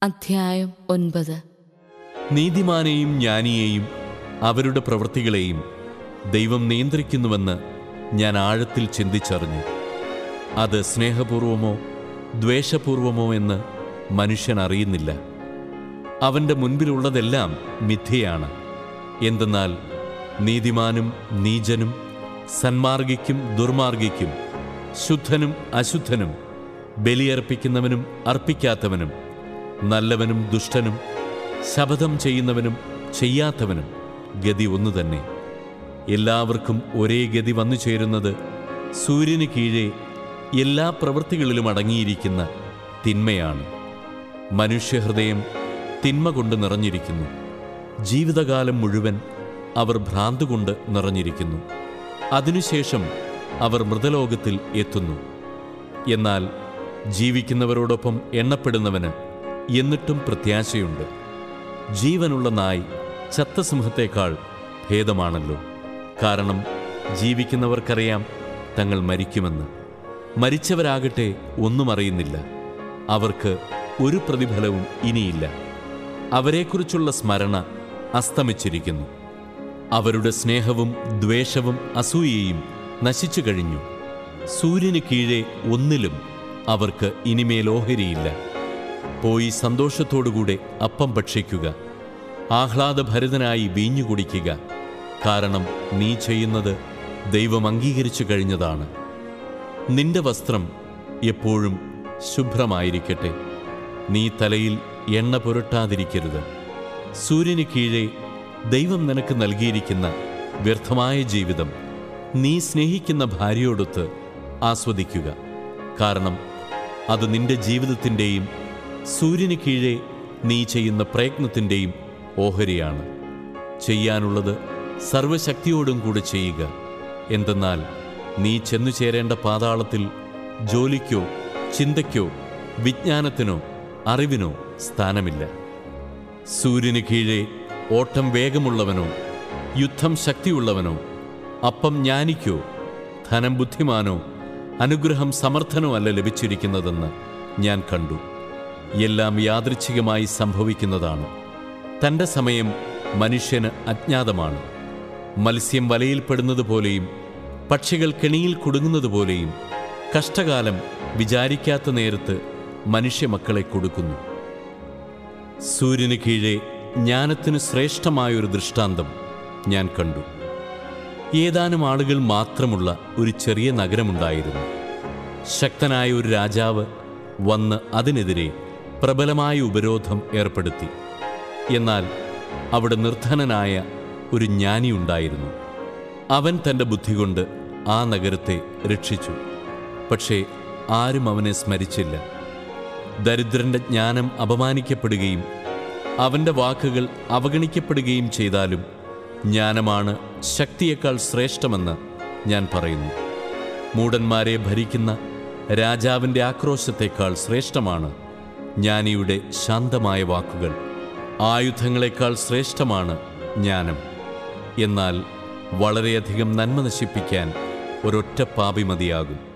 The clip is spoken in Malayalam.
അധ്യായം ഒൻപത് നീതിമാനെയും ജ്ഞാനിയെയും അവരുടെ പ്രവൃത്തികളെയും ദൈവം നിയന്ത്രിക്കുന്നുവെന്ന് ഞാൻ ആഴത്തിൽ ചിന്തിച്ചറിഞ്ഞു അത് സ്നേഹപൂർവമോ ദ്വേഷപൂർവമോ എന്ന് മനുഷ്യൻ അറിയുന്നില്ല അവൻ്റെ മുൻപിലുള്ളതെല്ലാം മിഥ്യയാണ് എന്തെന്നാൽ നീതിമാനും നീചനും സന്മാർഗിക്കും ദുർമാർഗിക്കും ശുദ്ധനും അശുദ്ധനും ബലിയർപ്പിക്കുന്നവനും അർപ്പിക്കാത്തവനും നല്ലവനും ദുഷ്ടനും ശപഥം ചെയ്യുന്നവനും ചെയ്യാത്തവനും ഗതി ഒന്നു തന്നെ എല്ലാവർക്കും ഒരേ ഗതി വന്നു ചേരുന്നത് സൂര്യന് കീഴെ എല്ലാ പ്രവൃത്തികളിലും അടങ്ങിയിരിക്കുന്ന തിന്മയാണ് മനുഷ്യഹൃദയം തിന്മ കൊണ്ട് നിറഞ്ഞിരിക്കുന്നു ജീവിതകാലം മുഴുവൻ അവർ ഭ്രാന്ത് കൊണ്ട് നിറഞ്ഞിരിക്കുന്നു അതിനുശേഷം അവർ മൃതലോകത്തിൽ എത്തുന്നു എന്നാൽ ജീവിക്കുന്നവരോടൊപ്പം എണ്ണപ്പെടുന്നവന് എന്നിട്ടും പ്രത്യാശയുണ്ട് ജീവനുള്ള നായ് ചത്ത സിംഹത്തേക്കാൾ ഭേദമാണല്ലോ കാരണം ജീവിക്കുന്നവർക്കറിയാം തങ്ങൾ മരിക്കുമെന്ന് മരിച്ചവരാകട്ടെ ഒന്നും അറിയുന്നില്ല അവർക്ക് ഒരു പ്രതിഫലവും ഇനിയില്ല അവരെക്കുറിച്ചുള്ള സ്മരണ അസ്തമിച്ചിരിക്കുന്നു അവരുടെ സ്നേഹവും ദ്വേഷവും അസൂയയും നശിച്ചു കഴിഞ്ഞു സൂര്യന് കീഴെ ഒന്നിലും അവർക്ക് ഇനിമേൽ ഓഹരിയില്ല പോയി സന്തോഷത്തോടുകൂടെ അപ്പം ഭക്ഷിക്കുക ആഹ്ലാദഭരിതനായി വീഞ്ഞു കുടിക്കുക കാരണം നീ ചെയ്യുന്നത് ദൈവം അംഗീകരിച്ചു കഴിഞ്ഞതാണ് നിന്റെ വസ്ത്രം എപ്പോഴും ശുഭ്രമായിരിക്കട്ടെ നീ തലയിൽ എണ്ണ പുരട്ടാതിരിക്കരുത് സൂര്യന് കീഴെ ദൈവം നിനക്ക് നൽകിയിരിക്കുന്ന വ്യർത്ഥമായ ജീവിതം നീ സ്നേഹിക്കുന്ന ഭാര്യയോടൊത്ത് ആസ്വദിക്കുക കാരണം അത് നിന്റെ ജീവിതത്തിൻ്റെയും സൂര്യന് കീഴെ നീ ചെയ്യുന്ന പ്രയത്നത്തിൻ്റെയും ഓഹരിയാണ് ചെയ്യാനുള്ളത് സർവശക്തിയോടും കൂടെ ചെയ്യുക എന്തെന്നാൽ നീ ചെന്നു ചേരേണ്ട പാതാളത്തിൽ ജോലിക്കോ ചിന്തയ്ക്കോ വിജ്ഞാനത്തിനോ അറിവിനോ സ്ഥാനമില്ല സൂര്യന് കീഴെ ഓട്ടം വേഗമുള്ളവനോ യുദ്ധം ശക്തിയുള്ളവനോ അപ്പം ജ്ഞാനിക്കോ ധനം ബുദ്ധിമാനോ അനുഗ്രഹം സമർത്ഥനോ അല്ല ലഭിച്ചിരിക്കുന്നതെന്ന് ഞാൻ കണ്ടു എല്ലാം യാദൃച്ഛികമായി സംഭവിക്കുന്നതാണ് തൻ്റെ സമയം മനുഷ്യന് അജ്ഞാതമാണ് മത്സ്യം വലയിൽപ്പെടുന്നത് പോലെയും പക്ഷികൾ കെണിയിൽ കുടുങ്ങുന്നത് പോലെയും കഷ്ടകാലം വിചാരിക്കാത്ത നേരത്ത് മനുഷ്യമക്കളെ കൊടുക്കുന്നു സൂര്യന് കീഴെ ജ്ഞാനത്തിന് ശ്രേഷ്ഠമായൊരു ദൃഷ്ടാന്തം ഞാൻ കണ്ടു ഏതാനും ആളുകൾ മാത്രമുള്ള ഒരു ചെറിയ നഗരമുണ്ടായിരുന്നു ശക്തനായ ഒരു രാജാവ് വന്ന് അതിനെതിരെ പ്രബലമായ ഉപരോധം ഏർപ്പെടുത്തി എന്നാൽ അവിടെ നിർധനനായ ഒരു ജ്ഞാനിയുണ്ടായിരുന്നു അവൻ തൻ്റെ ബുദ്ധി കൊണ്ട് ആ നഗരത്തെ രക്ഷിച്ചു പക്ഷേ ആരും അവനെ സ്മരിച്ചില്ല ദരിദ്രന്റെ ജ്ഞാനം അപമാനിക്കപ്പെടുകയും അവൻ്റെ വാക്കുകൾ അവഗണിക്കപ്പെടുകയും ചെയ്താലും ജ്ഞാനമാണ് ശക്തിയേക്കാൾ ശ്രേഷ്ഠമെന്ന് ഞാൻ പറയുന്നു മൂടന്മാരെ ഭരിക്കുന്ന രാജാവിൻ്റെ ആക്രോശത്തേക്കാൾ ശ്രേഷ്ഠമാണ് ജ്ഞാനിയുടെ ശാന്തമായ വാക്കുകൾ ആയുധങ്ങളെക്കാൾ ശ്രേഷ്ഠമാണ് ജ്ഞാനം എന്നാൽ വളരെയധികം നന്മ നശിപ്പിക്കാൻ ഒരൊറ്റ പാപി മതിയാകും